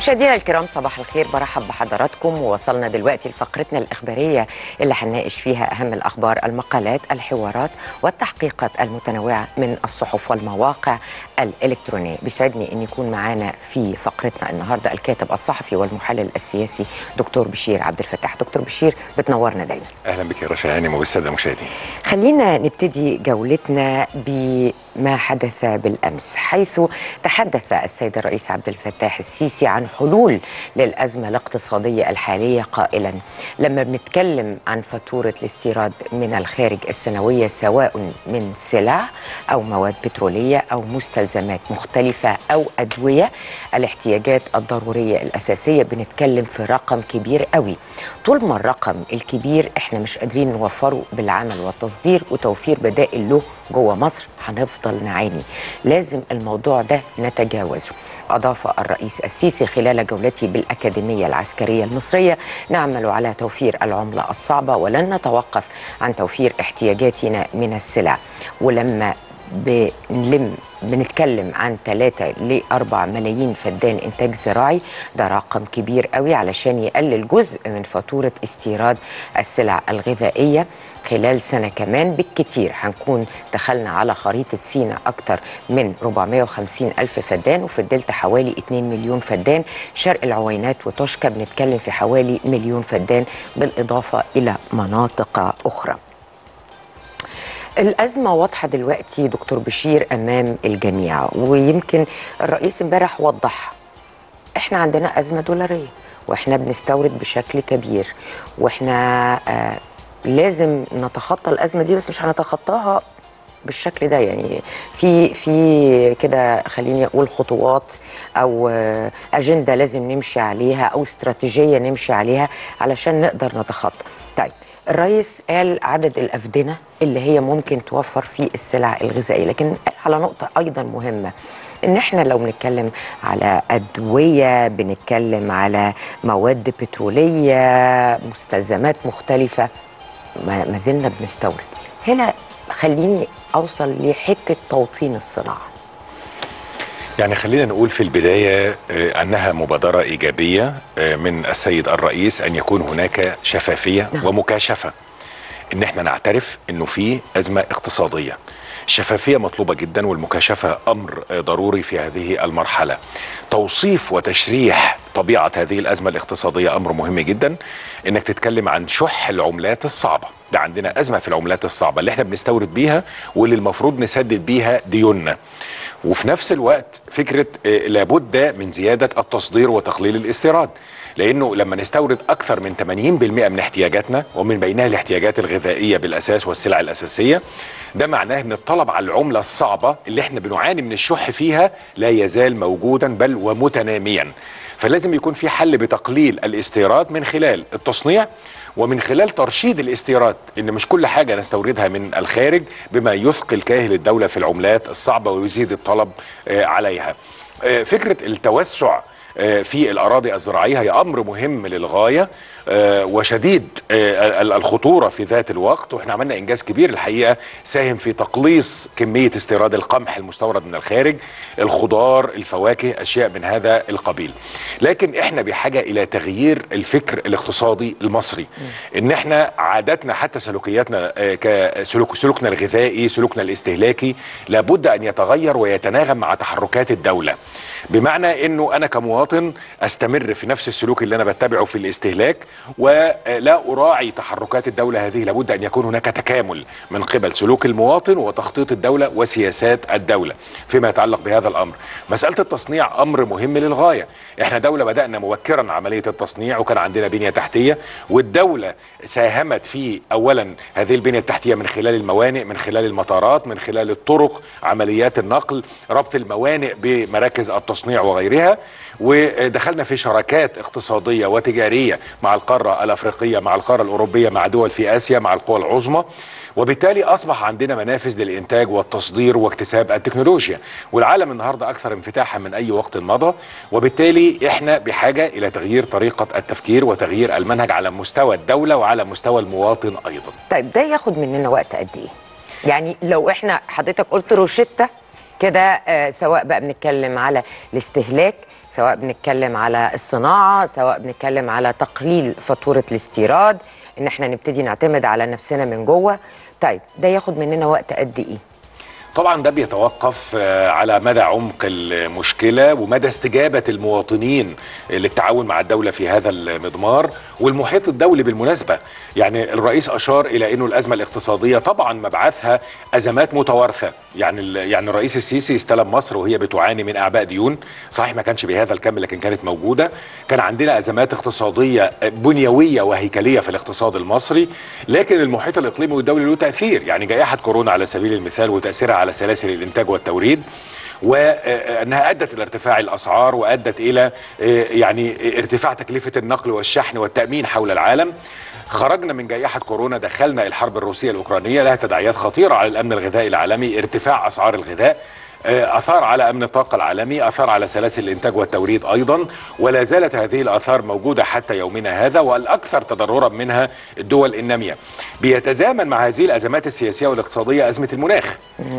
مشاهدينا الكرام صباح الخير برحب بحضراتكم ووصلنا دلوقتي لفقرتنا الإخبارية اللي هنناقش فيها أهم الأخبار المقالات الحوارات والتحقيقات المتنوعة من الصحف والمواقع الإلكترونية بيسعدني أن يكون معانا في فقرتنا النهاردة الكاتب الصحفي والمحلل السياسي دكتور بشير عبد الفتاح دكتور بشير بتنورنا دايما اهلا بك يا رشا هانم وبالساده المشاهدين خلينا نبتدي جولتنا بما حدث بالامس حيث تحدث السيد الرئيس عبد الفتاح السيسي عن حلول للازمه الاقتصاديه الحاليه قائلا لما بنتكلم عن فاتوره الاستيراد من الخارج السنويه سواء من سلع او مواد بتروليه او مستلزمات مختلفه او ادويه الاحتياجات الضروريه الاساسيه بنتكلم في رقم كبير قوي طول ما الرقم الكبير احنا مش قادرين نوفره بالعمل والتصدير وتوفير بدائل له جوه مصر هنفضل نعاني لازم الموضوع ده نتجاوزه أضاف الرئيس السيسي خلال جولته بالأكاديمية العسكرية المصرية نعمل على توفير العملة الصعبة ولن نتوقف عن توفير احتياجاتنا من السلع ولما بنلم بنتكلم عن 3 ل 4 ملايين فدان انتاج زراعي ده رقم كبير قوي علشان يقلل جزء من فاتوره استيراد السلع الغذائيه خلال سنه كمان بالكتير هنكون دخلنا على خريطه سينا اكتر من 450 الف فدان وفي الدلتا حوالي 2 مليون فدان شرق العوينات وتوشكا بنتكلم في حوالي مليون فدان بالاضافه الى مناطق اخرى الأزمة واضحة دلوقتي دكتور بشير أمام الجميع ويمكن الرئيس امبارح وضح احنا عندنا أزمة دولارية واحنا بنستورد بشكل كبير واحنا آه لازم نتخطى الأزمة دي بس مش هنتخطاها بالشكل ده يعني في في كده خليني اقول خطوات او اجنده لازم نمشي عليها او استراتيجيه نمشي عليها علشان نقدر نتخطى طيب الرئيس قال عدد الأفدنة اللي هي ممكن توفر في السلع الغذائية لكن قال على نقطة أيضا مهمة ان احنا لو بنتكلم على ادويه بنتكلم على مواد بتروليه مستلزمات مختلفه ما زلنا بنستورد هنا خليني اوصل لحته توطين الصناعه يعني خلينا نقول في البداية أنها مبادرة إيجابية من السيد الرئيس أن يكون هناك شفافية نعم. ومكاشفة أن احنا نعترف أنه في أزمة اقتصادية الشفافية مطلوبة جدا والمكاشفة أمر ضروري في هذه المرحلة توصيف وتشريح طبيعة هذه الأزمة الاقتصادية أمر مهم جدا أنك تتكلم عن شح العملات الصعبة ده عندنا أزمة في العملات الصعبة اللي احنا بنستورد بيها واللي المفروض نسدد بيها ديوننا وفي نفس الوقت فكرة لابد من زيادة التصدير وتقليل الاستيراد لانه لما نستورد اكثر من 80% من احتياجاتنا ومن بينها الاحتياجات الغذائيه بالاساس والسلع الاساسيه ده معناه ان الطلب على العمله الصعبه اللي احنا بنعاني من الشح فيها لا يزال موجودا بل ومتناميا فلازم يكون في حل بتقليل الاستيراد من خلال التصنيع ومن خلال ترشيد الاستيراد ان مش كل حاجه نستوردها من الخارج بما يثقل كاهل الدوله في العملات الصعبه ويزيد الطلب عليها فكره التوسع في الاراضي الزراعيه هي امر مهم للغايه وشديد الخطوره في ذات الوقت واحنا عملنا انجاز كبير الحقيقه ساهم في تقليص كميه استيراد القمح المستورد من الخارج الخضار الفواكه اشياء من هذا القبيل لكن احنا بحاجه الى تغيير الفكر الاقتصادي المصري ان احنا عاداتنا حتى سلوكياتنا كسلوك سلوكنا الغذائي سلوكنا الاستهلاكي لابد ان يتغير ويتناغم مع تحركات الدوله بمعنى انه انا كمواطن استمر في نفس السلوك اللي انا بتبعه في الاستهلاك ولا اراعي تحركات الدوله هذه لابد ان يكون هناك تكامل من قبل سلوك المواطن وتخطيط الدوله وسياسات الدوله فيما يتعلق بهذا الامر مساله التصنيع امر مهم للغايه احنا دوله بدانا مبكرا عمليه التصنيع وكان عندنا بنيه تحتيه والدوله ساهمت في اولا هذه البنيه التحتيه من خلال الموانئ من خلال المطارات من خلال الطرق عمليات النقل ربط الموانئ بمراكز التصنيع وغيرها ودخلنا في شراكات اقتصاديه وتجاريه مع القاره الافريقيه مع القاره الاوروبيه مع دول في اسيا مع القوى العظمى وبالتالي اصبح عندنا منافذ للانتاج والتصدير واكتساب التكنولوجيا والعالم النهارده اكثر انفتاحا من اي وقت مضى وبالتالي احنا بحاجه الى تغيير طريقه التفكير وتغيير المنهج على مستوى الدوله وعلى مستوى المواطن ايضا طيب ده ياخد مننا وقت قد ايه يعني لو احنا حضرتك قلت روشته كده آه سواء بقى بنتكلم على الاستهلاك سواء بنتكلم على الصناعه سواء بنتكلم على تقليل فاتوره الاستيراد ان احنا نبتدي نعتمد على نفسنا من جوه طيب ده ياخد مننا وقت قد ايه طبعا ده بيتوقف آه، على مدى عمق المشكله ومدى استجابه المواطنين للتعاون مع الدوله في هذا المضمار والمحيط الدولي بالمناسبه يعني الرئيس اشار الى انه الازمه الاقتصاديه طبعا مبعثها ازمات متوارثه يعني ال- يعني الرئيس السيسي استلم مصر وهي بتعاني من اعباء ديون صحيح ما كانش بهذا الكم لكن كانت موجوده كان عندنا ازمات اقتصاديه بنيويه وهيكليه في الاقتصاد المصري لكن المحيط الاقليمي والدولي له تاثير يعني جائحه كورونا على سبيل المثال وتاثيرها على سلاسل الانتاج والتوريد وانها ادت الى ارتفاع الاسعار وادت الى آه، يعني ارتفاع تكلفه النقل والشحن والتامين حول العالم خرجنا من جائحة كورونا دخلنا الحرب الروسية الأوكرانية لها تداعيات خطيرة على الأمن الغذائي العالمي ارتفاع أسعار الغذاء آه، أثار على أمن الطاقة العالمي أثار على سلاسل الإنتاج والتوريد أيضا ولا زالت هذه الآثار موجودة حتى يومنا هذا والأكثر تضررا منها الدول النامية بيتزامن مع هذه الأزمات السياسية والاقتصادية أزمة المناخ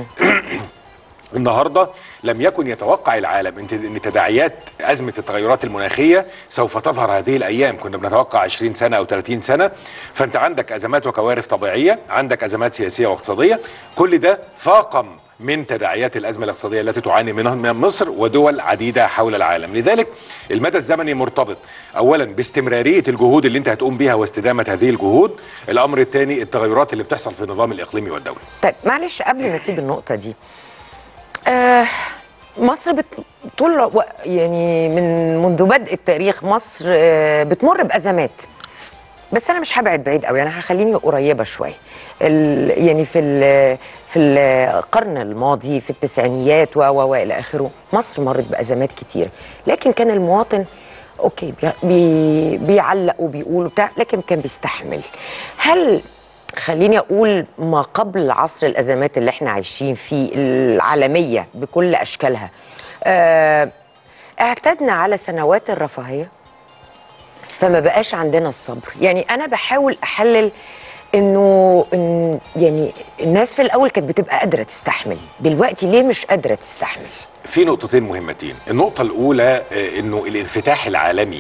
النهارده لم يكن يتوقع العالم ان إن تداعيات ازمه التغيرات المناخيه سوف تظهر هذه الايام كنا بنتوقع 20 سنه او 30 سنه فانت عندك ازمات وكوارث طبيعيه عندك ازمات سياسيه واقتصاديه كل ده فاقم من تداعيات الازمه الاقتصاديه التي تعاني منها من مصر ودول عديده حول العالم لذلك المدى الزمني مرتبط اولا باستمراريه الجهود اللي انت هتقوم بها واستدامه هذه الجهود الامر الثاني التغيرات اللي بتحصل في النظام الاقليمي والدولي طيب معلش قبل ما اسيب النقطه دي آه مصر بت... طول و... يعني من منذ بدء التاريخ مصر آه بتمر بازمات بس انا مش هبعد بعيد قوي انا هخليني قريبه شويه ال... يعني في ال... في القرن الماضي في التسعينيات و و والى اخره مصر مرت بازمات كتير لكن كان المواطن اوكي بي... بي... بيعلق وبيقول بتاع لكن كان بيستحمل هل خليني اقول ما قبل عصر الازمات اللي احنا عايشين فيه العالميه بكل اشكالها آه، اعتدنا على سنوات الرفاهيه فما بقاش عندنا الصبر يعني انا بحاول احلل انه إن يعني الناس في الاول كانت بتبقى قادره تستحمل دلوقتي ليه مش قادره تستحمل في نقطتين مهمتين النقطة الأولى آه، أنه الانفتاح العالمي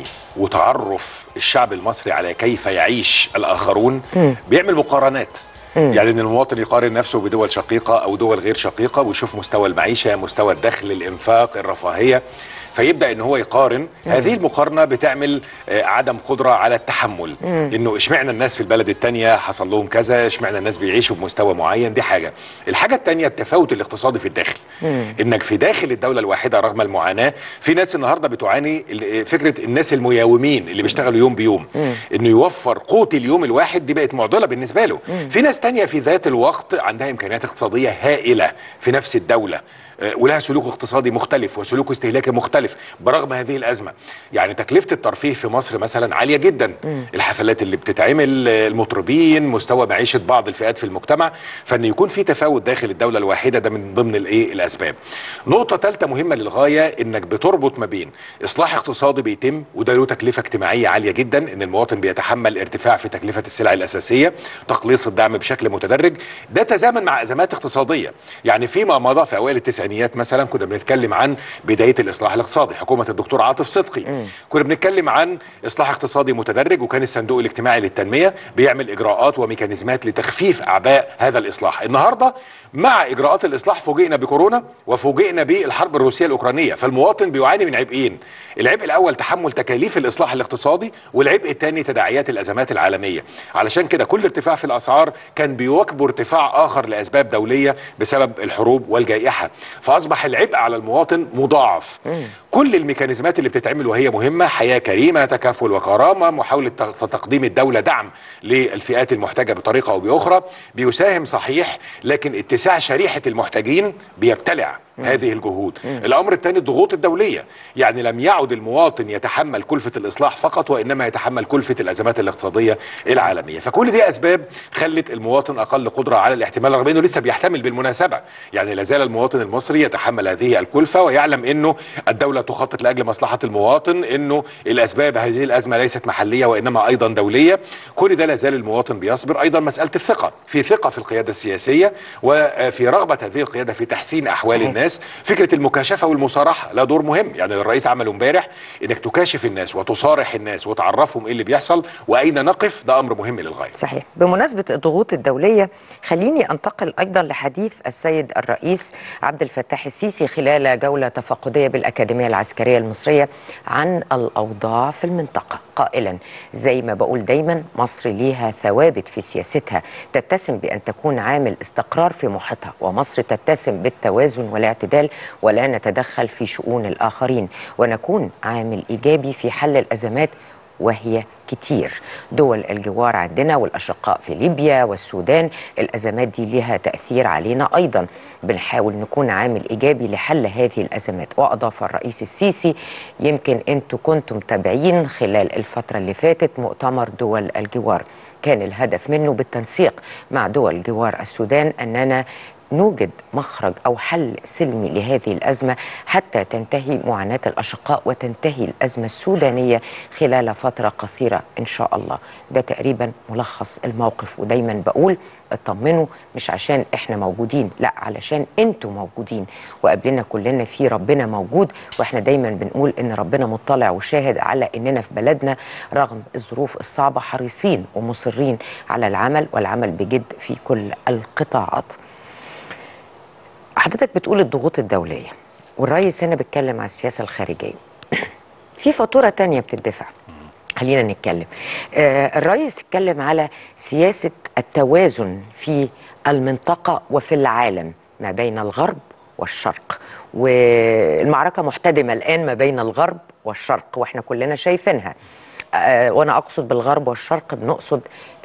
وتعرف الشعب المصري على كيف يعيش الآخرون بيعمل مقارنات يعني ان المواطن يقارن نفسه بدول شقيقه او دول غير شقيقه ويشوف مستوى المعيشه مستوى الدخل الانفاق الرفاهيه فيبدا ان هو يقارن هذه المقارنه بتعمل آه، عدم قدره على التحمل انه اشمعنى الناس في البلد الثانيه حصل لهم كذا اشمعنى الناس بيعيشوا بمستوى معين دي حاجه الحاجه الثانيه التفاوت الاقتصادي في الداخل انك في داخل الدوله الواحده رغم المعاناه في ناس النهارده بتعاني ال- فكره الناس المياومين اللي بيشتغلوا يوم بيوم انه يوفر قوت اليوم الواحد دي بقت معضله بالنسبه له في ناس تانية في ذات الوقت عندها امكانيات اقتصاديه هائله في نفس الدوله آه، ولها سلوك اقتصادي مختلف وسلوك استهلاكي مختلف برغم هذه الازمه يعني تكلفه الترفيه في مصر مثلا عاليه جدا الحفلات اللي بتتعمل آه، المطربين مستوى معيشه بعض الفئات في المجتمع فان يكون في تفاوت داخل الدوله الواحده ده من ضمن الايه الاسباب نقطه ثالثه مهمه للغايه انك بتربط ما بين اصلاح اقتصادي بيتم وده له تكلفه اجتماعيه عاليه جدا ان المواطن بيتحمل ارتفاع في تكلفه السلع الاساسيه تقليص الدعم بشكل متدرج ده تزامن مع ازمات اقتصاديه يعني فيما مضى في اوائل التسعينيات مثلا كنا بنتكلم عن بدايه الاصلاح الاقتصادي حكومه الدكتور عاطف صدقي كنا بنتكلم عن اصلاح اقتصادي متدرج وكان الصندوق الاجتماعي للتنميه بيعمل اجراءات وميكانيزمات لتخفيف اعباء هذا الاصلاح النهارده مع اجراءات الاصلاح فوجئنا بكورونا وفوجئنا بالحرب الروسيه الاوكرانيه فالمواطن بيعاني من عبئين العبء الاول تحمل تكاليف الاصلاح الاقتصادي والعبء الثاني تداعيات الازمات العالميه علشان كده كل ارتفاع في الاسعار كان بيواكبه ارتفاع اخر لاسباب دوليه بسبب الحروب والجائحه فاصبح العبء على المواطن مضاعف كل الميكانيزمات اللي بتتعمل وهي مهمه حياه كريمه تكافل وكرامه محاوله تق- تقديم الدوله دعم للفئات المحتاجه بطريقه او باخرى بيساهم صحيح لكن اتساع شريحه المحتاجين بيبتلع هذه الجهود الامر الثاني الضغوط الدوليه يعني لم يعد المواطن يتحمل كلفه الاصلاح فقط وانما يتحمل كلفه الازمات الاقتصاديه العالميه فكل دي اسباب خلت المواطن اقل قدره على الاحتمال رغم انه لسه بيحتمل بالمناسبه يعني لا زال المواطن المصري يتحمل هذه الكلفه ويعلم انه الدوله تخطط لاجل مصلحه المواطن انه الاسباب هذه الازمه ليست محليه وانما ايضا دوليه كل ده لا زال المواطن بيصبر ايضا مساله الثقه في ثقه في القياده السياسيه وفي رغبه هذه القياده في تحسين احوال صحيح. الناس الناس فكره المكاشفه والمصارحه لا دور مهم يعني الرئيس عمله امبارح انك تكاشف الناس وتصارح الناس وتعرفهم ايه اللي بيحصل واين نقف ده امر مهم للغايه صحيح بمناسبة الضغوط الدولية خليني أنتقل أيضا لحديث السيد الرئيس عبد الفتاح السيسي خلال جولة تفقدية بالأكاديمية العسكرية المصرية عن الأوضاع في المنطقة قائلا زي ما بقول دايما مصر ليها ثوابت في سياستها تتسم بأن تكون عامل استقرار في محيطها ومصر تتسم بالتوازن والاعتدال ولا نتدخل في شؤون الآخرين ونكون عامل إيجابي في حل الأزمات وهي كتير دول الجوار عندنا والأشقاء في ليبيا والسودان الأزمات دي لها تأثير علينا أيضا بنحاول نكون عامل إيجابي لحل هذه الأزمات وأضاف الرئيس السيسي يمكن أنتوا كنتم متابعين خلال الفترة اللي فاتت مؤتمر دول الجوار كان الهدف منه بالتنسيق مع دول جوار السودان أننا نوجد مخرج او حل سلمي لهذه الازمه حتى تنتهي معاناه الاشقاء وتنتهي الازمه السودانيه خلال فتره قصيره ان شاء الله ده تقريبا ملخص الموقف ودايما بقول اطمنوا مش عشان احنا موجودين لا علشان انتوا موجودين وقبلنا كلنا في ربنا موجود واحنا دايما بنقول ان ربنا مطلع وشاهد على اننا في بلدنا رغم الظروف الصعبه حريصين ومصرين على العمل والعمل بجد في كل القطاعات حضرتك بتقول الضغوط الدولية والرئيس هنا بيتكلم على السياسة الخارجية في فاتورة تانية بتدفع خلينا نتكلم آه الرئيس اتكلم على سياسة التوازن في المنطقة وفي العالم ما بين الغرب والشرق والمعركة محتدمة الآن ما بين الغرب والشرق واحنا كلنا شايفينها آه وانا اقصد بالغرب والشرق بنقصد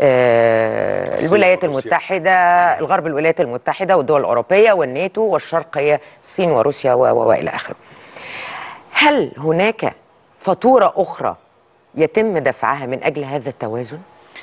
آه الولايات وروسيا. المتحده الغرب الولايات المتحده والدول الاوروبيه والناتو والشرق هي الصين وروسيا و- و- والى اخره. هل هناك فاتوره اخرى يتم دفعها من اجل هذا التوازن؟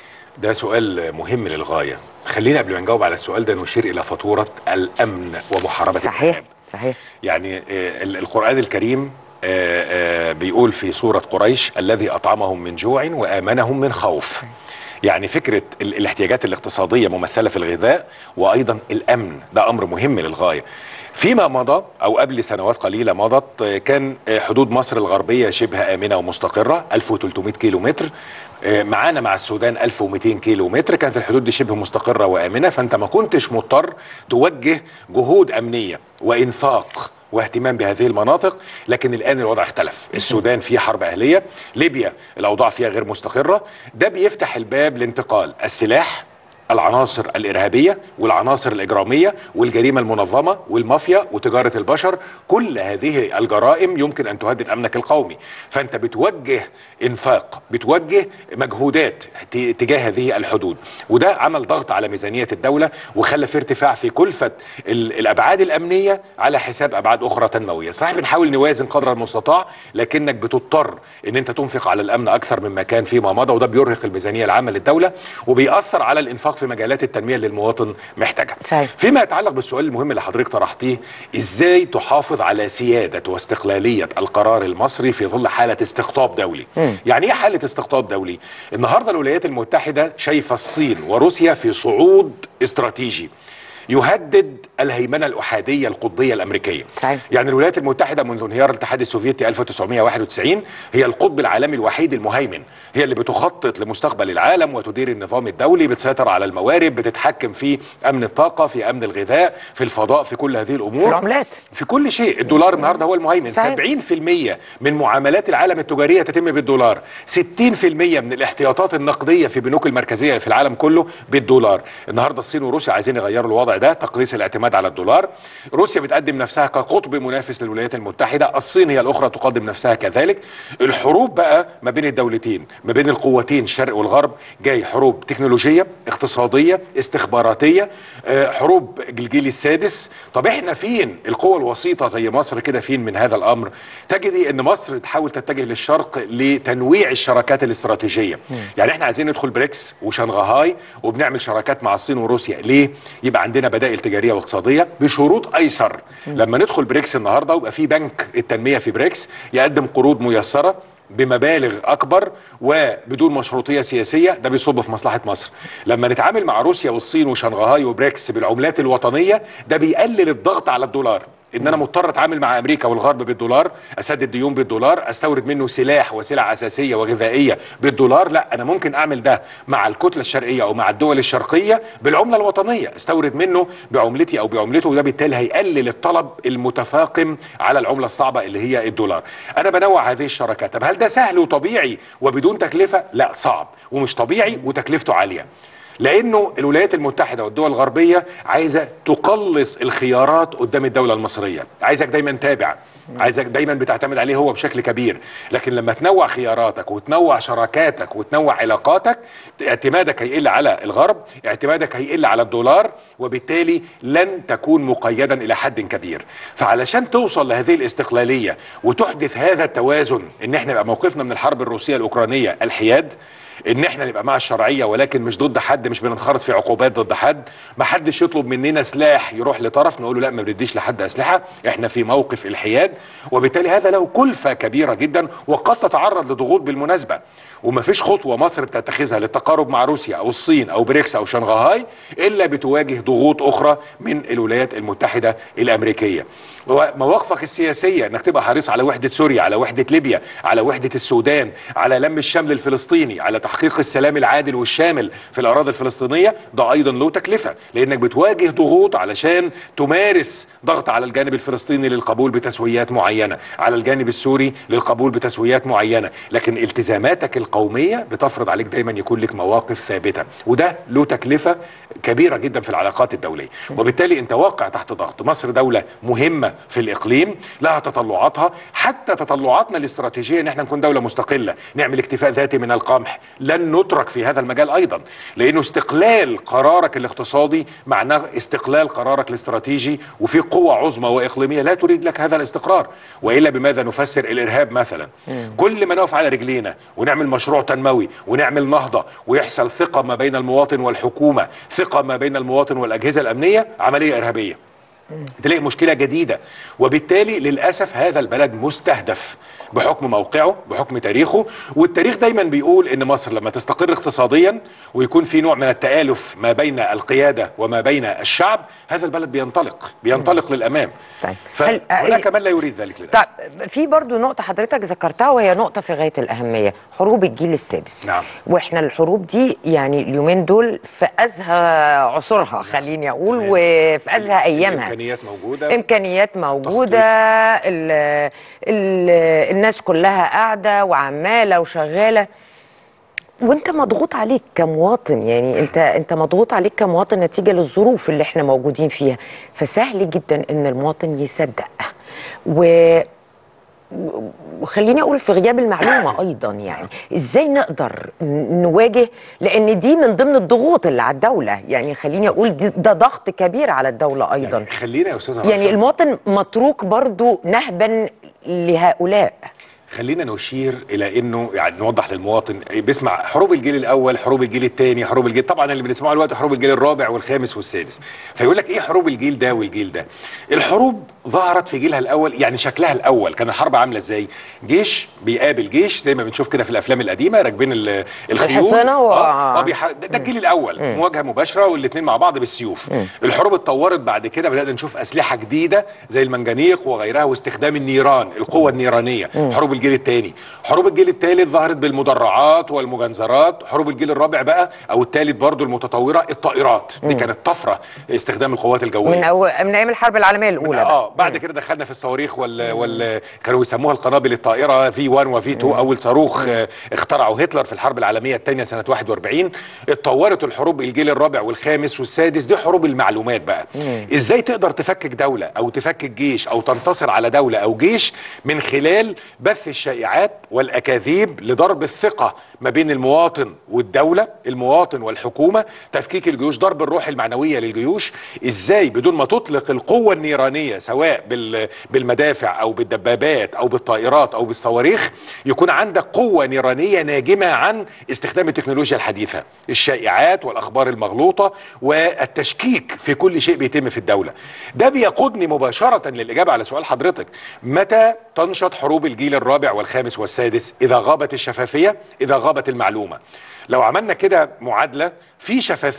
ده سؤال مهم للغايه خلينا قبل ما نجاوب على السؤال ده نشير الى فاتوره الامن ومحاربه صحيح الارهاب صحيح يعني آه، ال- القرآن الكريم آه، آه، بيقول في سورة قريش الذي أطعمهم من جوع وآمنهم من خوف يعني فكرة ال- الاحتياجات الاقتصادية ممثلة في الغذاء وأيضا الأمن ده أمر مهم للغاية فيما مضى أو قبل سنوات قليلة مضت آه، كان آه، حدود مصر الغربية شبه آمنة ومستقرة 1300 كيلو متر آه، معانا مع السودان 1200 كيلو متر كانت الحدود دي شبه مستقرة وآمنة فأنت ما كنتش مضطر توجه جهود أمنية وإنفاق واهتمام بهذه المناطق لكن الان الوضع اختلف السودان فيه حرب اهليه ليبيا الاوضاع فيها غير مستقره ده بيفتح الباب لانتقال السلاح العناصر الارهابيه والعناصر الاجراميه والجريمه المنظمه والمافيا وتجاره البشر كل هذه الجرائم يمكن ان تهدد امنك القومي فانت بتوجه انفاق بتوجه مجهودات ت- تجاه هذه الحدود وده عمل ضغط على ميزانيه الدوله وخلى في ارتفاع في كلفه ال- الابعاد الامنيه على حساب ابعاد اخرى تنمويه صحيح بنحاول نوازن قدر المستطاع لكنك بتضطر ان انت تنفق على الامن اكثر مما كان فيما مضى وده بيرهق الميزانيه العامه للدوله وبيأثر على الانفاق في مجالات التنميه اللي المواطن محتاجها صحيح. فيما يتعلق بالسؤال المهم اللي حضرتك طرحتيه ازاي تحافظ على سياده واستقلاليه القرار المصري في ظل حاله استقطاب دولي يعني ايه حاله استقطاب دولي النهارده الولايات المتحده شايفه الصين وروسيا في صعود استراتيجي يهدد الهيمنه الاحاديه القطبيه الامريكيه صحيح. يعني الولايات المتحده منذ انهيار الاتحاد السوفيتي 1991 هي القطب العالمي الوحيد المهيمن هي اللي بتخطط لمستقبل العالم وتدير النظام الدولي بتسيطر على الموارد بتتحكم في امن الطاقه في امن الغذاء في الفضاء في كل هذه الامور في العملات. في كل شيء الدولار النهارده هو المهيمن صحيح. 70% من معاملات العالم التجاريه تتم بالدولار 60% من الاحتياطات النقديه في بنوك المركزيه في العالم كله بالدولار النهارده الصين وروسيا عايزين يغيروا الوضع ده تقليص الاعتماد على الدولار روسيا بتقدم نفسها كقطب منافس للولايات المتحده الصين هي الاخرى تقدم نفسها كذلك الحروب بقى ما بين الدولتين ما بين القوتين الشرق والغرب جاي حروب تكنولوجيه اقتصاديه استخباراتيه آه، حروب الجيل السادس طب احنا فين القوى الوسيطه زي مصر كده فين من هذا الامر تجدي ان مصر تحاول تتجه للشرق لتنويع الشراكات الاستراتيجيه يعني احنا عايزين ندخل بريكس وشنغهاي وبنعمل شراكات مع الصين وروسيا ليه يبقى عندنا بدائل تجاريه واقتصاديه بشروط ايسر لما ندخل بريكس النهارده ويبقى في بنك التنميه في بريكس يقدم قروض ميسره بمبالغ اكبر وبدون مشروطيه سياسيه ده بيصب في مصلحه مصر لما نتعامل مع روسيا والصين وشنغهاي وبريكس بالعملات الوطنيه ده بيقلل الضغط على الدولار ان انا مضطر اتعامل مع امريكا والغرب بالدولار اسدد ديون بالدولار استورد منه سلاح وسلع اساسيه وغذائيه بالدولار لا انا ممكن اعمل ده مع الكتله الشرقيه او مع الدول الشرقيه بالعمله الوطنيه استورد منه بعملتي او بعملته وده بالتالي هيقلل الطلب المتفاقم على العمله الصعبه اللي هي الدولار انا بنوع هذه الشراكات طب هل ده سهل وطبيعي وبدون تكلفه لا صعب ومش طبيعي وتكلفته عاليه لانه الولايات المتحده والدول الغربيه عايزه تقلص الخيارات قدام الدوله المصريه عايزك دايما تابع عايزك دايما بتعتمد عليه هو بشكل كبير لكن لما تنوع خياراتك وتنوع شراكاتك وتنوع علاقاتك اعتمادك هيقل على الغرب اعتمادك هيقل على الدولار وبالتالي لن تكون مقيدا الى حد كبير فعلشان توصل لهذه الاستقلاليه وتحدث هذا التوازن ان احنا يبقى موقفنا من الحرب الروسيه الاوكرانيه الحياد ان احنا نبقى مع الشرعيه ولكن مش ضد حد مش بننخرط في عقوبات ضد حد ما حدش يطلب مننا سلاح يروح لطرف نقول له لا ما بنديش لحد اسلحه احنا في موقف الحياد وبالتالي هذا له كلفه كبيره جدا وقد تتعرض لضغوط بالمناسبه وما فيش خطوه مصر بتتخذها للتقارب مع روسيا او الصين او بريكس او شنغهاي الا بتواجه ضغوط اخرى من الولايات المتحده الامريكيه ومواقفك السياسيه انك تبقى حريص على وحده سوريا على وحده ليبيا على وحده السودان على لم الشمل الفلسطيني على تحقيق السلام العادل والشامل في الاراضي الفلسطينيه ده ايضا له تكلفه لانك بتواجه ضغوط علشان تمارس ضغط على الجانب الفلسطيني للقبول بتسويات معينه على الجانب السوري للقبول بتسويات معينه لكن التزاماتك القوميه بتفرض عليك دايما يكون لك مواقف ثابته وده له تكلفه كبيره جدا في العلاقات الدوليه وبالتالي انت واقع تحت ضغط مصر دوله مهمه في الاقليم لها تطلعاتها حتى تطلعاتنا الاستراتيجيه ان احنا نكون دوله مستقله نعمل اكتفاء ذاتي من القمح لن نترك في هذا المجال ايضا لانه استقلال قرارك الاقتصادي معناه استقلال قرارك الاستراتيجي وفي قوة عظمى واقليميه لا تريد لك هذا الاستقرار والا بماذا نفسر الارهاب مثلا كل ما نقف على رجلينا ونعمل مشروع تنموي ونعمل نهضه ويحصل ثقه ما بين المواطن والحكومه ثقه ما بين المواطن والاجهزه الامنيه عمليه ارهابيه تلاقي مشكله جديده وبالتالي للاسف هذا البلد مستهدف بحكم موقعه بحكم تاريخه والتاريخ دايما بيقول ان مصر لما تستقر اقتصاديا ويكون في نوع من التالف ما بين القياده وما بين الشعب هذا البلد بينطلق بينطلق للامام طيب. هل- فهناك من لا يريد ذلك للاسف طيب في برضو نقطة حضرتك ذكرتها وهي نقطة في غاية الأهمية حروب الجيل السادس نعم. واحنا الحروب دي يعني اليومين دول في أزهى عصورها خليني أقول تمام. وفي أزهى أيامها الامكانيات موجوده إمكانيات موجودة ال ال الناس كلها قاعدة وعمالة وشغالة وانت مضغوط عليك كمواطن يعني انت انت مضغوط عليك كمواطن نتيجه للظروف اللي احنا موجودين فيها فسهل جدا ان المواطن يصدق و وخليني اقول في غياب المعلومه ايضا يعني ازاي نقدر ن- نواجه لان دي من ضمن الضغوط اللي على الدوله يعني خليني اقول دي- ده ضغط كبير على الدوله ايضا يعني خلينا يا استاذه يعني رشا، المواطن متروك برضو نهبا لهؤلاء خلينا نشير الى انه يعني نوضح للمواطن بيسمع حروب الجيل الاول حروب الجيل الثاني حروب الجيل طبعا اللي بنسمعه دلوقتي حروب الجيل الرابع والخامس والسادس فيقول لك ايه حروب الجيل ده والجيل ده الحروب ظهرت في جيلها الاول يعني شكلها الاول كان الحرب عامله ازاي جيش بيقابل جيش زي ما بنشوف كده في الافلام القديمه راكبين ال- الخيول الحصانة و- اه, آه بيح... ده, ده الجيل الاول مواجهه مباشره والاثنين مع بعض بالسيوف الحروب اتطورت بعد كده بدانا نشوف اسلحه جديده زي المنجنيق وغيرها واستخدام النيران القوه النيرانيه حروب الجيل الثاني حروب الجيل الثالث ظهرت بالمدرعات والمجنزرات حروب الجيل الرابع بقى او الثالث برضو المتطوره الطائرات دي كانت طفره استخدام القوات الجويه من أو من ايام الحرب العالميه الاولى بقى. اه بعد كده دخلنا في الصواريخ وال, وال كانوا يسموها القنابل الطائره في 1 وفي 2 اول صاروخ آه، اخترعه هتلر في الحرب العالميه الثانيه سنه 41 اتطورت الحروب الجيل الرابع والخامس والسادس دي حروب المعلومات بقى ازاي تقدر تفكك دوله او تفكك جيش او تنتصر على دوله او جيش من خلال بث الشائعات والاكاذيب لضرب الثقه ما بين المواطن والدوله المواطن والحكومه تفكيك الجيوش ضرب الروح المعنويه للجيوش ازاي بدون ما تطلق القوه النيرانيه سواء بال- بالمدافع او بالدبابات او بالطائرات او بالصواريخ يكون عندك قوه نيرانيه ناجمه عن استخدام التكنولوجيا الحديثه الشائعات والاخبار المغلوطه والتشكيك في كل شيء بيتم في الدوله ده بيقودني مباشره للاجابه على سؤال حضرتك متى تنشط حروب الجيل الرابع والخامس والسادس اذا غابت الشفافيه اذا غابت المعلومه لو عملنا كده معادله في شفافيه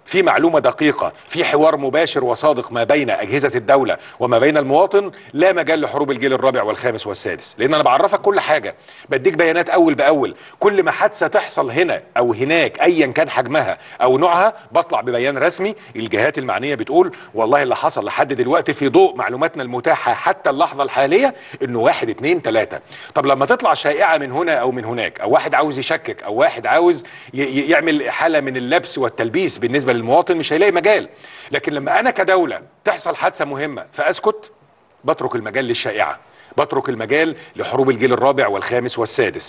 في معلومه دقيقه في حوار مباشر وصادق ما بين اجهزه الدوله وما بين المواطن لا مجال لحروب الجيل الرابع والخامس والسادس لان انا بعرفك كل حاجه بديك بيانات اول باول كل ما حادثه تحصل هنا او هناك ايا كان حجمها او نوعها بطلع ببيان رسمي الجهات المعنيه بتقول والله اللي حصل لحد دلوقتي في ضوء معلوماتنا المتاحه حتى اللحظه الحاليه انه واحد اتنين تلاته طب لما تطلع شائعه من هنا او من هناك او واحد عاوز يشكك او واحد عاوز ي- ي- يعمل حاله من اللبس والتلبيس بالنسبه للمواطن مش هيلاقي مجال لكن لما انا كدوله تحصل حادثه مهمه فاسكت بترك المجال للشائعه بترك المجال لحروب الجيل الرابع والخامس والسادس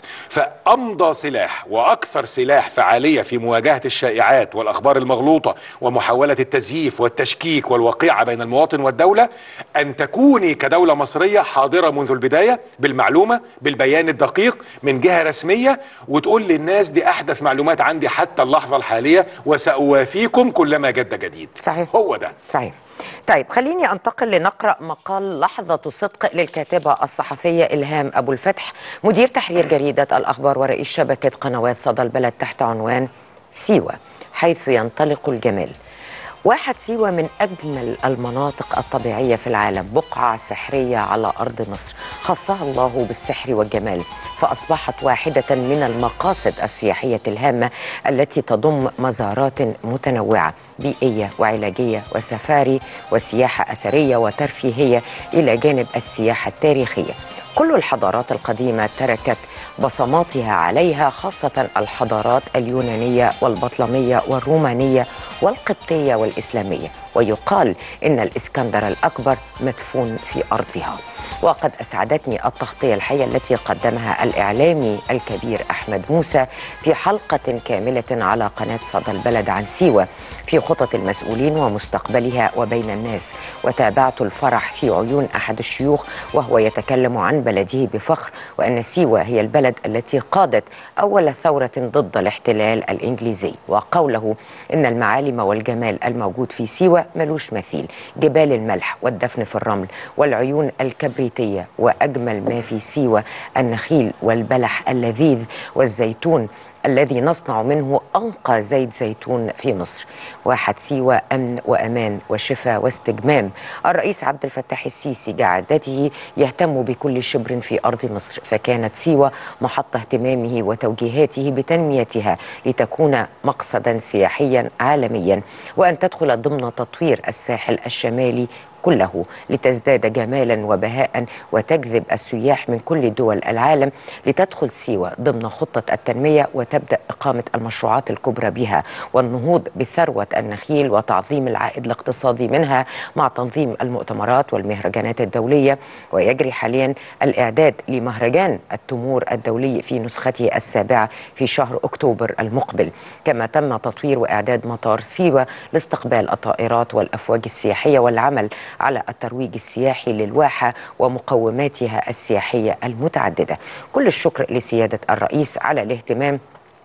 فامضى سلاح واكثر سلاح فعاليه في مواجهه الشائعات والاخبار المغلوطه ومحاوله التزييف والتشكيك والوقيعه بين المواطن والدوله ان تكوني كدوله مصريه حاضره منذ البدايه بالمعلومه بالبيان الدقيق من جهه رسميه وتقول للناس دي احدث معلومات عندي حتى اللحظه الحاليه وساوافيكم كلما جد جديد صحيح. هو ده صحيح طيب خليني انتقل لنقرا مقال لحظه صدق للكاتبه الصحفيه الهام ابو الفتح مدير تحرير جريده الاخبار ورئيس شبكه قنوات صدى البلد تحت عنوان سيوه حيث ينطلق الجمال واحد سيوة من أجمل المناطق الطبيعية في العالم بقعة سحرية على أرض مصر خصها الله بالسحر والجمال فأصبحت واحدة من المقاصد السياحية الهامة التي تضم مزارات متنوعة بيئية وعلاجية وسفاري وسياحة أثرية وترفيهية إلى جانب السياحة التاريخية كل الحضارات القديمة تركت بصماتها عليها خاصة الحضارات اليونانية والبطلمية والرومانية والقبطية والإسلامية ويقال إن الإسكندر الأكبر مدفون في أرضها وقد أسعدتني التغطية الحية التي قدمها الإعلامي الكبير أحمد موسى في حلقة كاملة على قناة صدى البلد عن سيوة في خطط المسؤولين ومستقبلها وبين الناس وتابعت الفرح في عيون أحد الشيوخ وهو يتكلم عن بلده بفخر وأن سيوة هي البلد التي قادت أول ثورة ضد الاحتلال الإنجليزي وقوله إن المعالم والجمال الموجود في سيوة ملوش مثيل جبال الملح والدفن في الرمل والعيون الكبريتية وأجمل ما في سيوة النخيل والبلح اللذيذ والزيتون الذي نصنع منه أنقى زيت زيتون في مصر واحد سيوة أمن وأمان وشفاء واستجمام الرئيس عبد الفتاح السيسي جعدته يهتم بكل شبر في أرض مصر فكانت سيوة محط اهتمامه وتوجيهاته بتنميتها لتكون مقصدا سياحيا عالميا وأن تدخل ضمن تطوير الساحل الشمالي كله لتزداد جمالا وبهاء وتجذب السياح من كل دول العالم لتدخل سيوة ضمن خطة التنمية وتبدأ إقامة المشروعات الكبرى بها والنهوض بثروة النخيل وتعظيم العائد الاقتصادي منها مع تنظيم المؤتمرات والمهرجانات الدولية ويجري حاليا الإعداد لمهرجان التمور الدولي في نسخته السابعة في شهر أكتوبر المقبل كما تم تطوير وإعداد مطار سيوة لاستقبال الطائرات والأفواج السياحية والعمل على الترويج السياحي للواحة ومقوماتها السياحية المتعددة كل الشكر لسيادة الرئيس على الاهتمام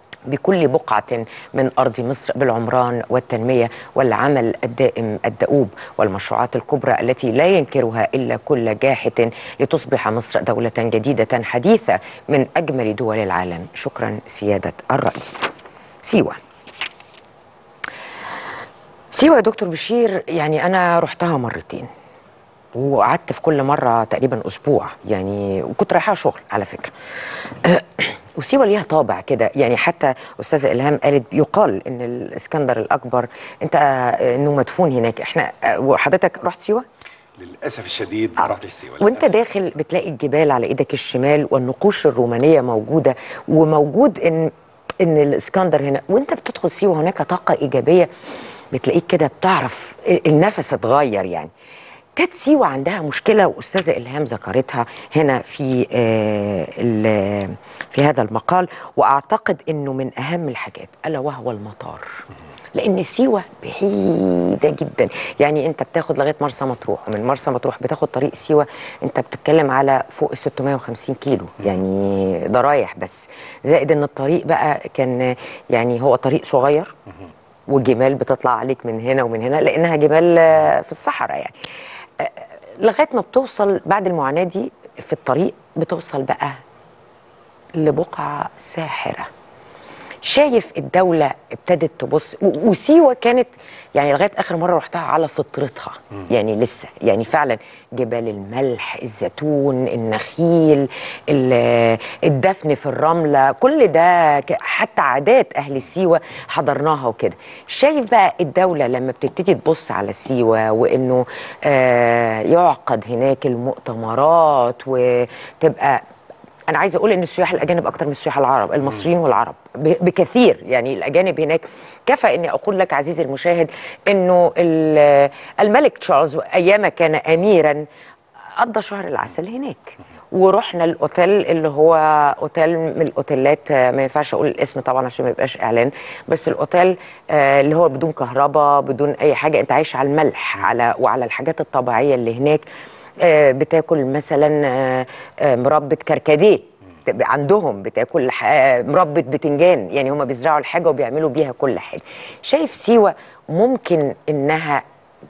بكل بقعة من أرض مصر بالعمران والتنمية والعمل الدائم الدؤوب والمشروعات الكبرى التي لا ينكرها إلا كل جاحة لتصبح مصر دولة جديدة حديثة من أجمل دول العالم شكرا سيادة الرئيس سيوة سيوة يا دكتور بشير يعني أنا رحتها مرتين وقعدت في كل مرة تقريبا أسبوع يعني وكنت رايحة شغل على فكرة وسيوة ليها طابع كده يعني حتى أستاذة إلهام قالت يقال إن الإسكندر الأكبر أنت إنه مدفون هناك إحنا وحضرتك رحت سيوة؟ للاسف الشديد ما رحتش سيوه وانت للأسف. داخل بتلاقي الجبال على ايدك الشمال والنقوش الرومانيه موجوده وموجود ان ان الاسكندر هنا وانت بتدخل سيوه هناك طاقه ايجابيه بتلاقيك كده بتعرف النفس اتغير يعني كانت سيوه عندها مشكله واستاذه الهام ذكرتها هنا في آه ال- في هذا المقال واعتقد انه من اهم الحاجات الا وهو المطار لان سيوه بعيده جدا يعني انت بتاخد لغايه مرسى مطروح ومن مرسى مطروح بتاخد طريق سيوه انت بتتكلم على فوق ال 650 كيلو يعني ده رايح بس زائد ان الطريق بقى كان يعني هو طريق صغير وجمال بتطلع عليك من هنا ومن هنا لانها جبال آه، في الصحراء يعني آه، لغايه ما بتوصل بعد المعاناه دي في الطريق بتوصل بقى لبقعه ساحره شايف الدولة ابتدت تبص و- وسيوة كانت يعني لغاية آخر مرة رحتها على فطرتها يعني لسه يعني فعلا جبال الملح الزيتون النخيل ال- الدفن في الرملة كل ده ك- حتى عادات أهل سيوة حضرناها وكده شايف بقى الدولة لما بتبتدي تبص على سيوة وإنه آه يعقد هناك المؤتمرات وتبقى انا عايزه اقول ان السياح الاجانب اكتر من السياح العرب المصريين والعرب ب- بكثير يعني الاجانب هناك كفى اني اقول لك عزيزي المشاهد انه ال- الملك تشارلز ايام كان اميرا قضى شهر العسل هناك ورحنا الاوتيل اللي هو اوتيل من الاوتيلات آه، ما ينفعش اقول الاسم طبعا عشان ما يبقاش اعلان بس الاوتيل آه، اللي هو بدون كهرباء بدون اي حاجه انت عايش على الملح على وعلى الحاجات الطبيعيه اللي هناك آه، بتاكل مثلا آه، آه، مربى كركديه تبقى عندهم بتاكل ح- آه، مربى بتنجان يعني هم بيزرعوا الحاجه وبيعملوا بيها كل حاجه شايف سيوه ممكن انها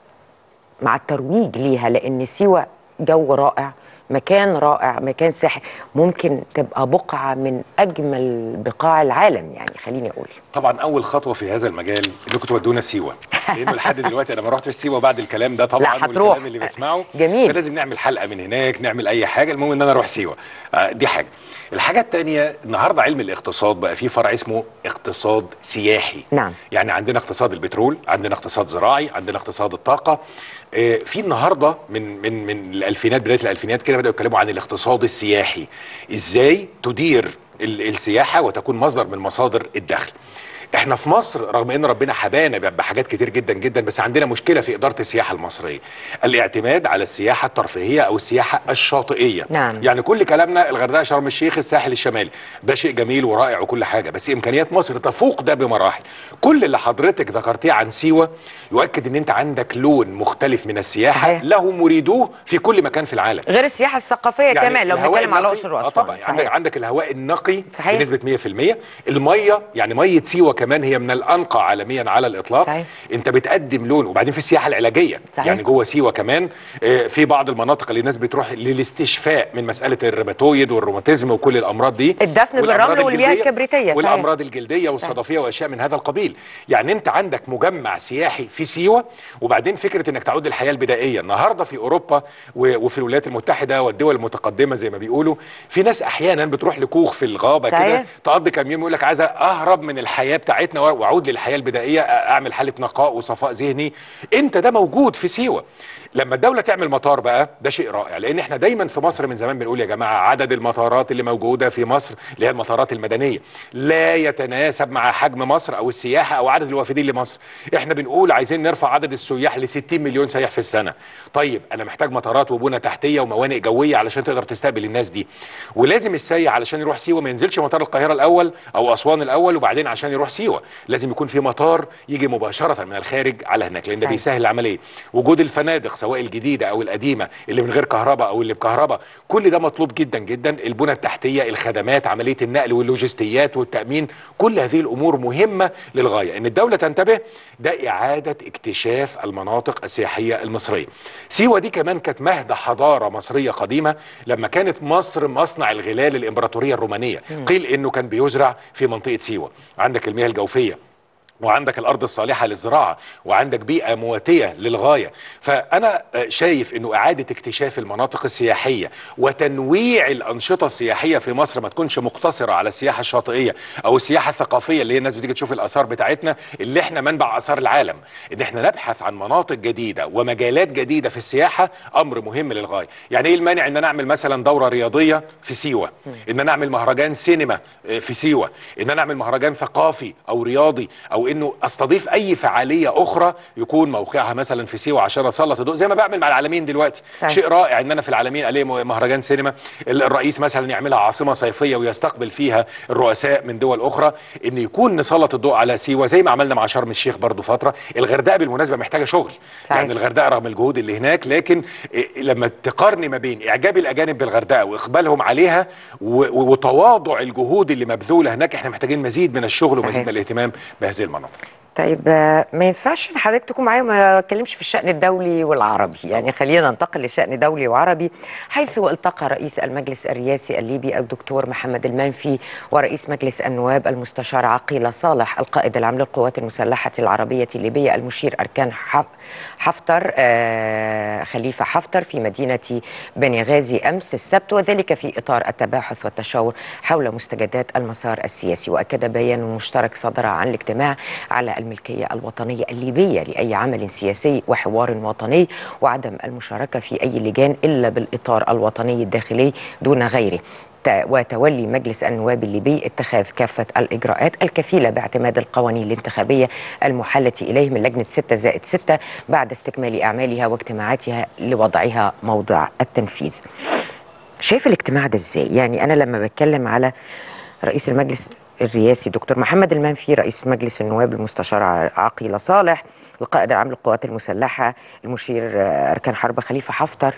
مع الترويج ليها لان سيوه جو رائع مكان رائع مكان ساحر ممكن تبقى بقعه من اجمل بقاع العالم يعني خليني اقول طبعا اول خطوه في هذا المجال انكم تودونا سيوه لانه لحد دلوقتي انا ما رحتش سيوه بعد الكلام ده طبعا لا، هتروح. والكلام اللي بسمعه جميل. فلازم نعمل حلقه من هناك نعمل اي حاجه المهم ان انا اروح سيوه آه دي حاجه الحاجه الثانيه النهارده علم الاقتصاد بقى فيه فرع اسمه اقتصاد سياحي نعم. يعني عندنا اقتصاد البترول عندنا اقتصاد زراعي عندنا اقتصاد الطاقه آه، في النهارده من من من الالفينات بدايه الالفينات كده بداوا يتكلموا عن الاقتصاد السياحي ازاي تدير ال- السياحه وتكون مصدر من مصادر الدخل احنا في مصر رغم ان ربنا حبانا ب- بحاجات كتير جدا جدا بس عندنا مشكله في اداره السياحه المصريه الاعتماد على السياحه الترفيهيه او السياحه الشاطئيه نعم. يعني كل كلامنا الغردقه شرم الشيخ الساحل الشمالي ده شيء جميل ورائع وكل حاجه بس امكانيات مصر تفوق ده بمراحل كل اللي حضرتك ذكرتيه عن سيوه يؤكد ان انت عندك لون مختلف من السياحه صحيح. له مريدوه في كل مكان في العالم غير السياحه الثقافيه كمان لو الهواء بنتكلم على النقي- الاقصر آه واسوان طبعا عندك صحيح. عندك الهواء النقي صحيح. بنسبه 100% الميه يعني ميه سيوه كمان هي من الانقى عالميا على الاطلاق صحيح. انت بتقدم لون وبعدين في السياحه العلاجيه صحيح. يعني جوه سيوه كمان آه، في بعض المناطق اللي الناس بتروح للاستشفاء من مساله الروماتويد والروماتيزم وكل الامراض دي الدفن والأمراض بالرمل والمياه الجلدية الكبريتية، صحيح. والامراض الجلديه والصدفيه واشياء من هذا القبيل يعني انت عندك مجمع سياحي في سيوه وبعدين فكره انك تعود للحياه البدائيه النهارده في اوروبا و- وفي الولايات المتحده والدول المتقدمه زي ما بيقولوا في ناس احيانا بتروح لكوخ في الغابه صحيح. كده تقضي كام يوم يقول لك عايز اهرب من الحياه بتاعتنا واعود للحياه البدائيه اعمل حاله نقاء وصفاء ذهني انت ده موجود في سيوه لما الدوله تعمل مطار بقى ده شيء رائع لان احنا دايما في مصر من زمان بنقول يا جماعه عدد المطارات اللي موجوده في مصر اللي هي المطارات المدنيه لا يتناسب مع حجم مصر او السياحه او عدد الوافدين لمصر احنا بنقول عايزين نرفع عدد السياح ل 60 مليون سائح في السنه طيب انا محتاج مطارات وبنى تحتيه وموانئ جويه علشان تقدر تستقبل الناس دي ولازم السايح علشان يروح سيوه ما ينزلش مطار القاهره الاول او اسوان الاول وبعدين عشان يروح سيوه لازم يكون في مطار يجي مباشره من الخارج على هناك لان ده صحيح. بيسهل العمليه وجود الفنادق سواء الجديده او القديمه اللي من غير كهرباء او اللي بكهرباء كل ده مطلوب جدا جدا البنى التحتيه الخدمات عمليه النقل واللوجستيات والتامين كل هذه الامور مهمه للغايه ان الدوله تنتبه ده اعاده اكتشاف المناطق السياحيه المصريه سيوه دي كمان كانت مهد حضاره مصريه قديمه لما كانت مصر مصنع الغلال الامبراطوريه الرومانيه قيل انه كان بيزرع في منطقه سيوه عندك المياه الجوفيه وعندك الارض الصالحه للزراعه وعندك بيئه مواتيه للغايه فانا آه، شايف انه اعاده اكتشاف المناطق السياحيه وتنويع الانشطه السياحيه في مصر ما تكونش مقتصره على السياحه الشاطئيه او السياحه الثقافيه اللي هي الناس بتيجي تشوف الاثار بتاعتنا اللي احنا منبع اثار العالم ان احنا نبحث عن مناطق جديده ومجالات جديده في السياحه امر مهم للغايه يعني ايه المانع ان انا اعمل مثلا دوره رياضيه في سيوه ان انا اعمل مهرجان سينما آه، في سيوه ان انا اعمل مهرجان ثقافي او رياضي او انه استضيف اي فعاليه اخرى يكون موقعها مثلا في سيوه عشان اسلط الضوء زي ما بعمل مع العالمين دلوقتي صحيح. شيء رائع ان انا في العالمين الاقي مهرجان سينما الرئيس مثلا يعملها عاصمه صيفيه ويستقبل فيها الرؤساء من دول اخرى ان يكون نسلط الضوء على سيوه زي ما عملنا مع شرم الشيخ برضو فتره الغردقه بالمناسبه محتاجه شغل صحيح. يعني الغردقه رغم الجهود اللي هناك لكن إيه، لما تقارني ما بين اعجاب الاجانب بالغردقه واقبالهم عليها و- و- وتواضع الجهود اللي مبذوله هناك احنا محتاجين مزيد من الشغل صحيح. ومزيد من الاهتمام بهذه المنطقه المناطق طيب آه، ما ينفعش إن حضرتك تكون معايا وما اتكلمش في الشأن الدولي والعربي يعني خلينا ننتقل للشأن دولي وعربي حيث التقى رئيس المجلس الرئاسي الليبي الدكتور محمد المنفي ورئيس مجلس النواب المستشار عقيل صالح القائد العام للقوات المسلحة العربية الليبية المشير أركان حف- حفتر آه، خليفة حفتر في مدينة بني غازي أمس السبت وذلك في إطار التباحث والتشاور حول مستجدات المسار السياسي وأكد بيان مشترك صدر عن الاجتماع على الملكية الوطنية الليبية لأي عمل سياسي وحوار وطني وعدم المشاركة في أي لجان إلا بالإطار الوطني الداخلي دون غيره ت- وتولي مجلس النواب الليبي اتخاذ كافة الإجراءات الكفيلة باعتماد القوانين الانتخابية المحالة إليه من لجنة 6 زائد 6 بعد استكمال أعمالها واجتماعاتها لوضعها موضع التنفيذ شايف الاجتماع ده ازاي؟ يعني انا لما بتكلم على رئيس المجلس الرئاسي دكتور محمد المنفي رئيس مجلس النواب المستشار ع- عقيل صالح القائد العام للقوات المسلحه المشير آه، اركان حرب خليفه حفتر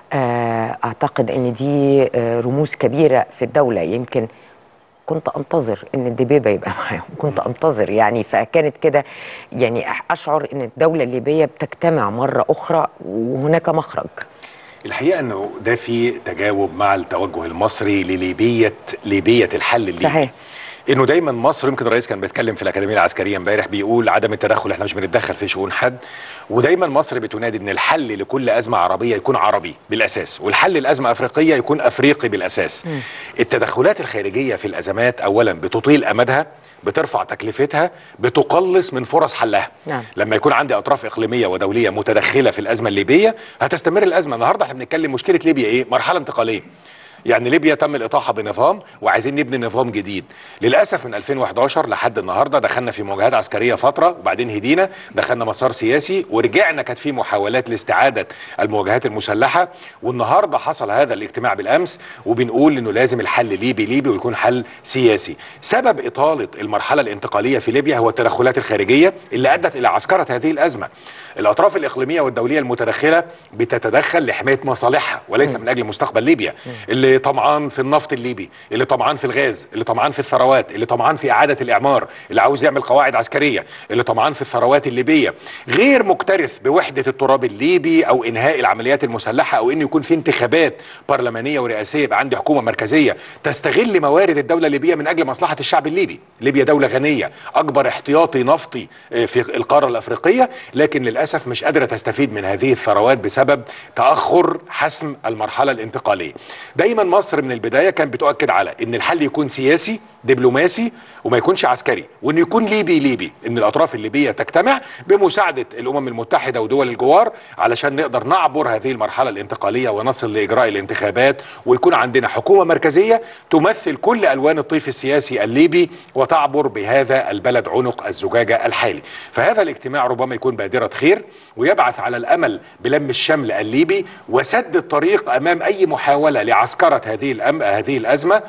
آه، اعتقد ان دي آه، رموز كبيره في الدوله يمكن كنت انتظر ان الدبيبه يبقى معاهم كنت انتظر يعني فكانت كده يعني أح- اشعر ان الدوله الليبيه بتجتمع مره اخرى وهناك مخرج الحقيقه انه ده في تجاوب مع التوجه المصري لليبيه ليبيه الحل الليبي صحيح. انه دايما مصر يمكن الرئيس كان بيتكلم في الاكاديميه العسكريه امبارح بيقول عدم التدخل احنا مش بنتدخل في شؤون حد ودايما مصر بتنادي ان الحل لكل ازمه عربيه يكون عربي بالاساس والحل لازمه افريقيه يكون افريقي بالاساس التدخلات الخارجيه في الازمات اولا بتطيل امدها بترفع تكلفتها بتقلص من فرص حلها نعم. لما يكون عندي اطراف اقليميه ودوليه متدخله في الازمه الليبيه هتستمر الازمه النهارده احنا بنتكلم مشكله ليبيا ايه مرحله انتقاليه يعني ليبيا تم الاطاحه بنظام وعايزين نبني نظام جديد للاسف من 2011 لحد النهارده دخلنا في مواجهات عسكريه فتره وبعدين هدينا دخلنا مسار سياسي ورجعنا كانت في محاولات لاستعاده المواجهات المسلحه والنهارده حصل هذا الاجتماع بالامس وبنقول انه لازم الحل ليبي ليبي ويكون حل سياسي سبب اطاله المرحله الانتقاليه في ليبيا هو التدخلات الخارجيه اللي ادت الى عسكره هذه الازمه الاطراف الاقليميه والدوليه المتدخله بتتدخل لحمايه مصالحها وليس من اجل مستقبل ليبيا اللي طمعان في النفط الليبي اللي طمعان في الغاز اللي طمعان في الثروات اللي طمعان في اعاده الاعمار اللي عاوز يعمل قواعد عسكريه اللي طمعان في الثروات الليبيه غير مكترث بوحده التراب الليبي او انهاء العمليات المسلحه او انه يكون في انتخابات برلمانيه ورئاسيه يبقى عندي حكومه مركزيه تستغل موارد الدوله الليبيه من اجل مصلحه الشعب الليبي ليبيا دوله غنيه اكبر احتياطي نفطي آه، في القاره الافريقيه لكن للاسف مش قادره تستفيد من هذه الثروات بسبب تاخر حسم المرحله الانتقاليه دايما مصر من البدايه كانت بتؤكد على ان الحل يكون سياسي دبلوماسي وما يكونش عسكري وان يكون ليبي ليبي ان الاطراف الليبيه تجتمع بمساعده الامم المتحده ودول الجوار علشان نقدر نعبر هذه المرحله الانتقاليه ونصل لاجراء الانتخابات ويكون عندنا حكومه مركزيه تمثل كل الوان الطيف السياسي الليبي وتعبر بهذا البلد عنق الزجاجه الحالي فهذا الاجتماع ربما يكون بادره خير ويبعث على الامل بلم الشمل الليبي وسد الطريق امام اي محاوله لعسكره هذه الأم هذه الازمه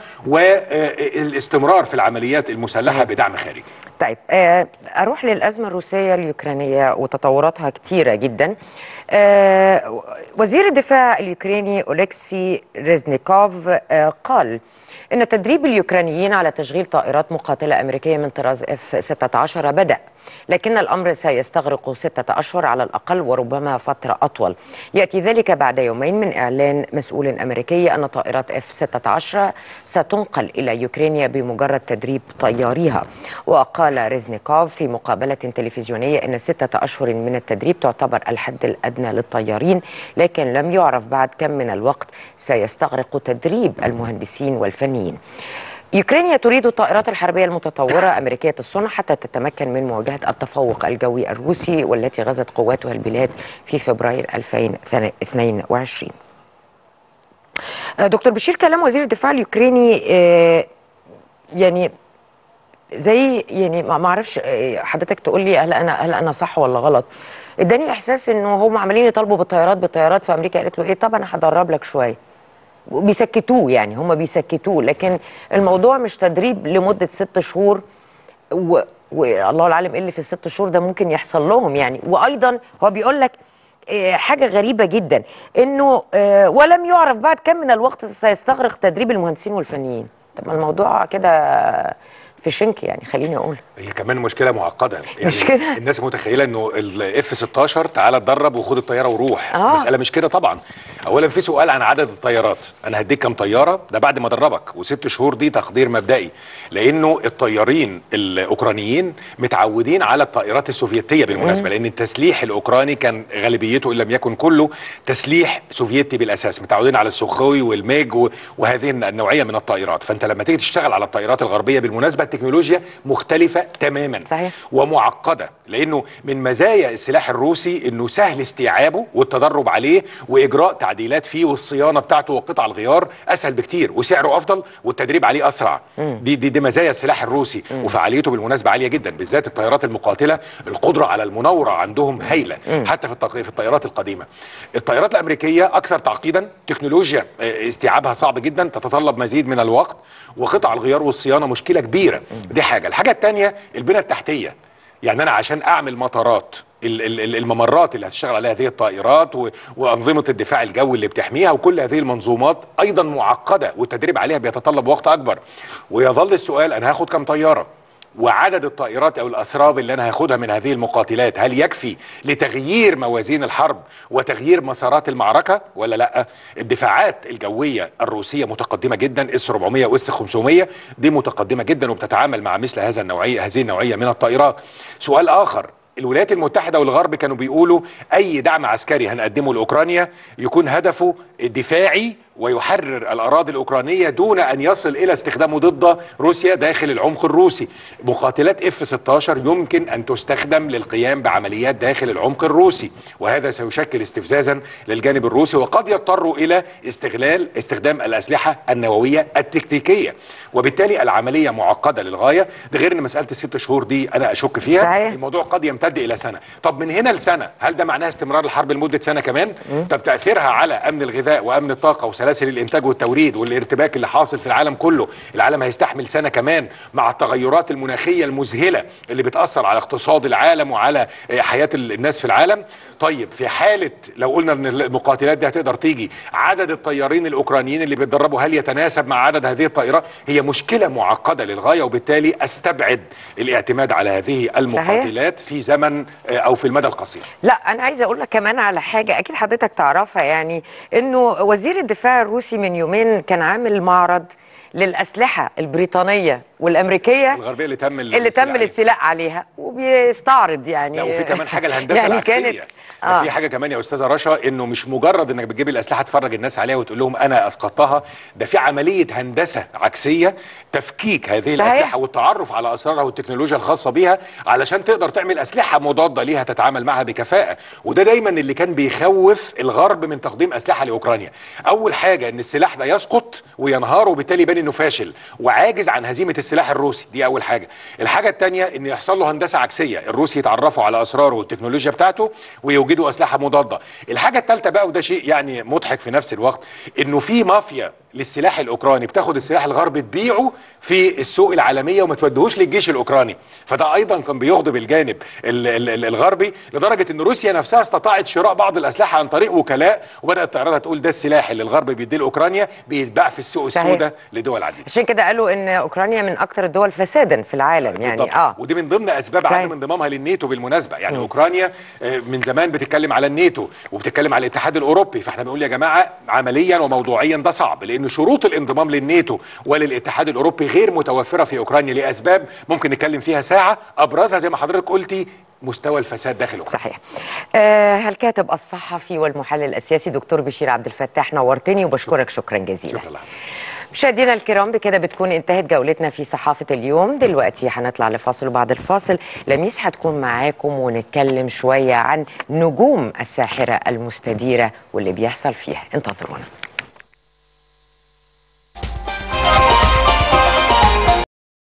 والاستمرار في العمليات المسلحه صحيح. بدعم خارجي طيب آه، اروح للازمه الروسيه اليوكرانيه وتطوراتها كتيره جدا آه، وزير الدفاع اليوكراني اولكسي ريزنيكوف آه، قال ان تدريب اليوكرانيين على تشغيل طائرات مقاتله امريكيه من طراز اف 16 بدا لكن الامر سيستغرق ستة اشهر على الاقل وربما فتره اطول ياتي ذلك بعد يومين من اعلان مسؤول امريكي ان طائرات اف 16 ستنقل الى يوكرانيا بمجرد تدريب طياريها وقال ريزنيكوف في مقابله تلفزيونيه ان ستة اشهر من التدريب تعتبر الحد الادنى للطيارين لكن لم يعرف بعد كم من الوقت سيستغرق تدريب المهندسين والفنيين يوكرانيا تريد الطائرات الحربية المتطورة أمريكية الصنع حتى تتمكن من مواجهة التفوق الجوي الروسي والتي غزت قواتها البلاد في فبراير 2022 آه، دكتور بشير كلام وزير الدفاع اليوكراني آه، يعني زي يعني ما ما اعرفش آه، حضرتك تقول لي هل انا هل انا صح ولا غلط اداني احساس انه هم عمالين يطالبوا بالطيارات بالطيارات فامريكا قالت له ايه طب انا هدرب لك شويه بيسكتوه يعني هم بيسكتوه لكن الموضوع مش تدريب لمده ست شهور و... والله العالم ايه اللي في الست شهور ده ممكن يحصل لهم يعني وايضا هو بيقول لك آه، حاجه غريبه جدا انه آه، ولم يعرف بعد كم من الوقت سيستغرق تدريب المهندسين والفنيين طب ما الموضوع كده في شنك يعني خليني اقول هي كمان مشكله معقده يعني مش كده؟ الناس متخيله انه الاف 16 تعالى اتدرب وخد الطياره وروح آه. المساله مش كده طبعا اولا في سؤال عن عدد الطيارات انا هديك كام طياره ده بعد ما ادربك وست شهور دي تقدير مبدئي لانه الطيارين الاوكرانيين متعودين على الطائرات السوفيتيه بالمناسبه لان التسليح الاوكراني كان غالبيته ان لم يكن كله تسليح سوفيتي بالاساس متعودين على السخوي والميج و- وهذه النوعيه من الطائرات فانت لما تيجي تشتغل على الطائرات الغربيه بالمناسبه التكنولوجيا مختلفه تماما صحيح. ومعقده لانه من مزايا السلاح الروسي انه سهل استيعابه والتدرب عليه واجراء تعديلات فيه والصيانه بتاعته وقطع الغيار اسهل بكتير وسعره افضل والتدريب عليه اسرع دي دي, دي مزايا السلاح الروسي وفعاليته بالمناسبه عاليه جدا بالذات الطيارات المقاتله القدره على المناوره عندهم هايله حتى في التق- في الطيارات القديمه الطيارات الامريكيه اكثر تعقيدا تكنولوجيا آه، استيعابها صعب جدا تتطلب مزيد من الوقت وقطع الغيار والصيانه مشكله كبيره دي حاجه الحاجه الثانيه البنى التحتيه يعني انا عشان اعمل مطارات ال- ال- ال- الممرات اللي هتشتغل عليها هذه الطائرات و- وانظمه الدفاع الجوي اللي بتحميها وكل هذه المنظومات ايضا معقده والتدريب عليها بيتطلب وقت اكبر ويظل السؤال انا هاخد كام طياره وعدد الطائرات او الاسراب اللي انا هاخدها من هذه المقاتلات هل يكفي لتغيير موازين الحرب وتغيير مسارات المعركه ولا لا الدفاعات الجويه الروسيه متقدمه جدا اس 400 واس 500 دي متقدمه جدا وبتتعامل مع مثل هذا النوعيه هذه النوعيه من الطائرات سؤال اخر الولايات المتحده والغرب كانوا بيقولوا اي دعم عسكري هنقدمه لاوكرانيا يكون هدفه دفاعي ويحرر الاراضي الاوكرانيه دون ان يصل الى استخدامه ضد روسيا داخل العمق الروسي. مقاتلات اف 16 يمكن ان تستخدم للقيام بعمليات داخل العمق الروسي وهذا سيشكل استفزازا للجانب الروسي وقد يضطروا الى استغلال استخدام الاسلحه النوويه التكتيكيه وبالتالي العمليه معقده للغايه ده غير ان مساله الست شهور دي انا اشك فيها صحيح. الموضوع قد يمتد الى سنه طب من هنا لسنه هل ده معناه استمرار الحرب لمده سنه كمان طب تاثيرها على امن الغذاء وامن الطاقه وسلاسل الانتاج والتوريد والارتباك اللي حاصل في العالم كله العالم هيستحمل سنه كمان مع التغيرات المناخيه المذهله اللي بتاثر على اقتصاد العالم وعلى آه، حياه ال- الناس في العالم طيب في حاله لو قلنا ان المقاتلات دي هتقدر تيجي عدد الطيارين الاوكرانيين اللي بيتدربوا هل يتناسب مع عدد هذه الطائرات هي مشكله معقده للغايه وبالتالي استبعد الاعتماد على هذه المقاتلات في زمن آه، او في المدى القصير لا انا عايزه اقول لك كمان على حاجه اكيد حضرتك تعرفها يعني انه وزير الدفاع الروسي من يومين كان عامل معرض للاسلحه البريطانيه والامريكيه الغربيه اللي تم اللي تم الاستيلاء عليها وبيستعرض يعني لا وفي كمان حاجه الهندسه يعني العكسيه كانت آه. آه. في حاجه كمان يا استاذه رشا انه مش مجرد انك بتجيب الاسلحه تفرج الناس عليها وتقول لهم انا اسقطتها ده في عمليه هندسه عكسيه تفكيك هذه صحيح. الاسلحه والتعرف على اسرارها والتكنولوجيا الخاصه بيها علشان تقدر تعمل اسلحه مضاده ليها تتعامل معها بكفاءه وده دايما اللي كان بيخوف الغرب من تقديم اسلحه لاوكرانيا اول حاجه ان السلاح ده يسقط وينهار وبالتالي يبان انه فاشل وعاجز عن هزيمه السلاح الروسي دي اول حاجه الحاجه الثانيه ان يحصل له هندسه عكسيه الروس يتعرفوا على اسراره والتكنولوجيا بتاعته ويوجدوا اسلحه مضاده الحاجه الثالثه بقى وده شيء يعني مضحك في نفس الوقت انه في مافيا للسلاح الاوكراني بتاخد السلاح الغربي تبيعه في السوق العالميه وما توديهوش للجيش الاوكراني فده ايضا كان بيغضب الجانب ال ال ال الغربي لدرجه ان روسيا نفسها استطاعت شراء بعض الاسلحه عن طريق وكلاء وبدات تعرضها تقول ده السلاح اللي الغرب بيديه لاوكرانيا بيتباع في السوق صحيح. السوداء لدول عديده عشان كده قالوا ان اوكرانيا من اكثر الدول فسادا في العالم يعني بالضبط. اه ودي من ضمن اسباب صحيح. عدم انضمامها للناتو بالمناسبه يعني اوكرانيا آه، من زمان بتتكلم على الناتو وبتتكلم على الاتحاد الاوروبي فاحنا بنقول يا جماعه عمليا وموضوعيا ده صعب لان شروط الانضمام للناتو وللاتحاد الاوروبي غير متوفره في اوكرانيا لاسباب ممكن نتكلم فيها ساعه ابرزها زي ما حضرتك قلتي مستوى الفساد داخل اوكرانيا صحيح آه الكاتب الصحفي والمحلل السياسي دكتور بشير عبد الفتاح نورتني وبشكرك شكرا جزيلا شكرا لحضرتك مشاهدينا الكرام بكده بتكون انتهت جولتنا في صحافة اليوم دلوقتي هنطلع لفاصل وبعد الفاصل لميس هتكون معاكم ونتكلم شوية عن نجوم الساحرة المستديرة واللي بيحصل فيها انتظرونا